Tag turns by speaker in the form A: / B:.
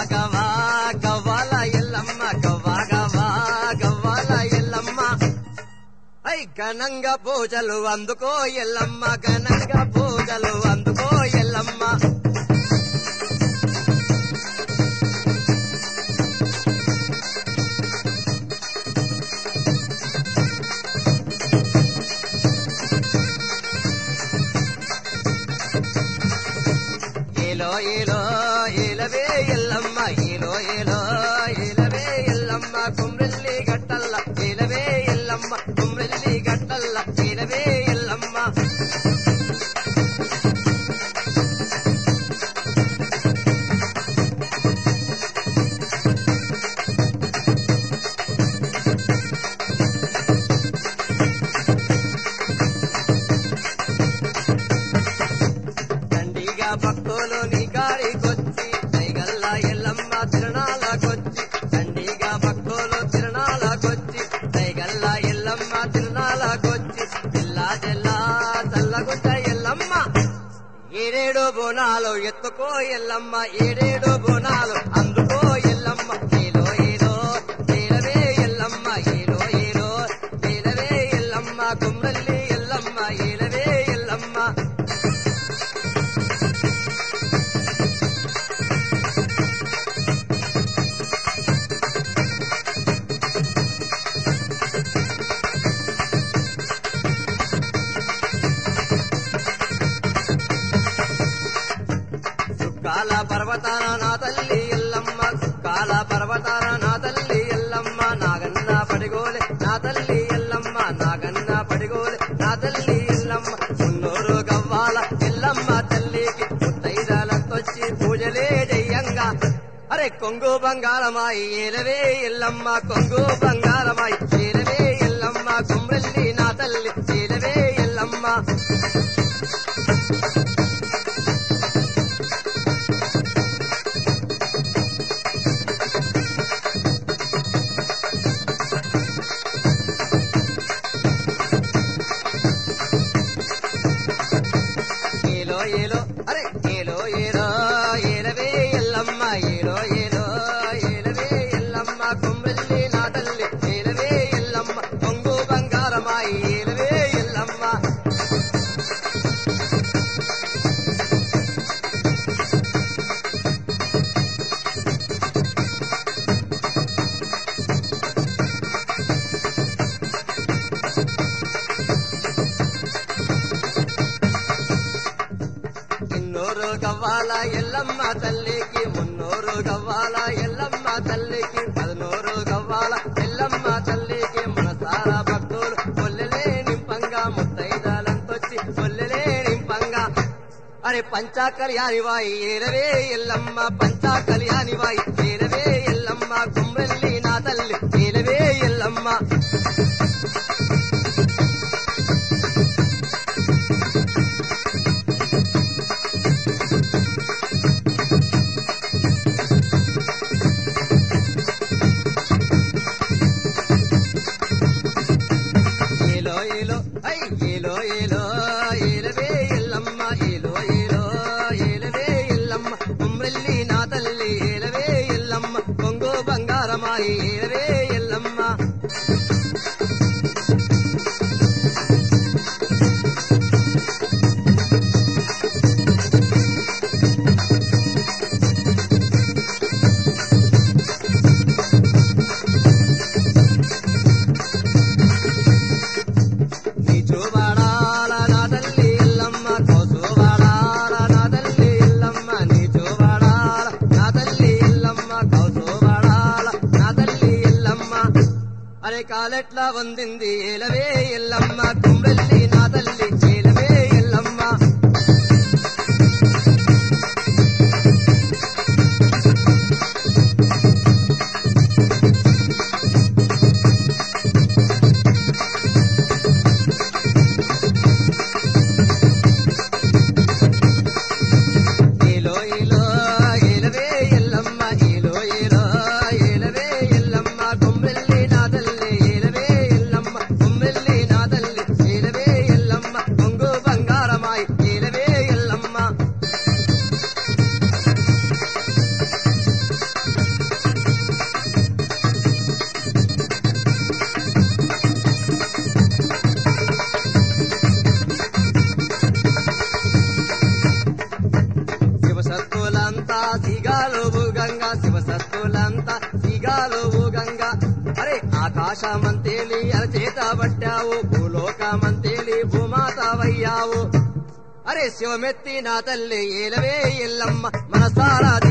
A: గవ్వా గవ్వాల ఎల్లమ్మ గవ్వా గవ్వా గవ్వాల ఎల్లమ్మ ఐ ఘనంగా పూజలు అందుకో ఎల్లమ్మ ఘనంగా పూజలు అందుకో ఎల్లమ్మ ఏలో ఏలో ఏలవే ఎల్లమ్మ ఏలో ఏలో ఏలవే ఎల్లమ్మ కుమ్రెల్లి గట్టల్ల ఏలవే ఎల్లమ్మ కుమ్రెల్లి గట్టల్ల ఏలవే ఎల్లమ్మ దండిగా భక్తులు నీ గాడికొచ్చి దైగల్ల ఎల్లమ్మ తిరణాలకొచ్చి దండిగా భక్తులు తిరణాలకొచ్చి దైగల్ల ఎల్లమ్మ తిరణాలకొచ్చి జిల్లా జిల్లా చల్లగుంట ఎల్లమ్మ ఏడేడు బోనాలు ఎత్తుకో ఎల్లమ్మ ఏడేడు బోనాలు అందుకో ఎల్లమ్మ ఏలో ఏలో ఏలవే ఎల్లమ్మ ఏలో ఏలో ఏలవే ఎల్లమ్మ కుమ్రల్లి ఎల్లమ్మ ఏలవే ఎల్లమ్మ సుక్కాల పర్వతాన నా తల్లి ఎల్లమ్మ సుక్కాల పర్వతాన నా తల్లి ఎల్లమ్మ నాగన్న పడిగోలే నా తల్లి ఎల్లమ్మ నాగన్న పడిగోలే నా తల్లి ఎల్లమ్మ మున్నూరు గవ్వాల ఎల్లమ్మ తల్లికి ముత్తైదాలతొచ్చి పూజలే జయ్యంగా అరే కొంగు బంగారమాయి ఏలవే ఎల్లమ్మ కొంగు బంగారమాయి ఏలవే ఎల్లమ్మ కుమ్రెల్లి నా తల్లి ఏలవే ఎల్లమ్మ ఏలో ఏలో అరే ఏలో ఏలో ఏలవే ఎల్లమ్మ ఏలో ఏలో ఏలవే ఎల్లమ్మ కొమ్రెల్లి నా తల్లి ఏలవే ఎల్లమ్మ కొంగు బంగారమాయి ఏలవే ఎల్లమ్మ ఇన్నూరు గవ్వాల ఎల్లమ్మ తల్లికి మున్నూరు గవ్వాల ఎల్లమ్మ తల్లికి పదనూరు గవ్వాల ఎల్లమ్మ తల్లికి మనసారా భక్తులు కొల్లెలే నింపంగా ముత్తైదాలంతొచ్చి కొల్లెలే నింపంగా అరే పంచా కళ్యాణి వాయి ఏరవే ఎల్లమ్మ పంచా కళ్యాణి వాయి ఏరవే ఎల్లమ్మ కుమ్రెల్లి నా తల్లి ఏలవే ఎల్లమ్మ ఏలో ఏలో ఐ ఏలో ఏలో ఏలవే ఎల్లమ్మ ఏలో ఏలో ఏలవే ఎల్లమ్మ కుమ్రెల్లి నా తల్లి ఏలవే ఎల్లమ్మ కొంగు బంగారమాయి ఏలవే ఎల్లమ్మ నీ చూవాడాల నా తల్లి ఎల్లమ్మ కౌసువాడాల నా తల్లి ఎల్లమ్మ నీ చూవాడాల నా తల్లి ఎల్లమ్మ కౌసువాడాల నా తల్లి ఎల్లమ్మ అరే కాలెట్లా వందింది ఏలవే ఎల్లమ్మ కుమ్రెల్లి నా తల్లి ఏలవే ఎల్లమ్మ ఏలో ఏలో ఏలవే ఎల్లమ్మ ఏలో ఏలో ఏలవే ఎల్లమ్మ కొమ్మెల్లి నా తల్లి ఏలవే ఎల్లమ్మ కొమ్మెల్లి నా తల్లి ఏలవే ఎల్లమ్మ సిగాలు గంగా శివసత్తులంతా సిగాలు గంగా అరే ఆకాశమంతేలి అరచేత పట్టావు భూలోకమంతేలి భూమాతవయ్యావు అరే శివమెత్తి నా తల్లి ఏలవే ఎల్లమ్మ మనసారా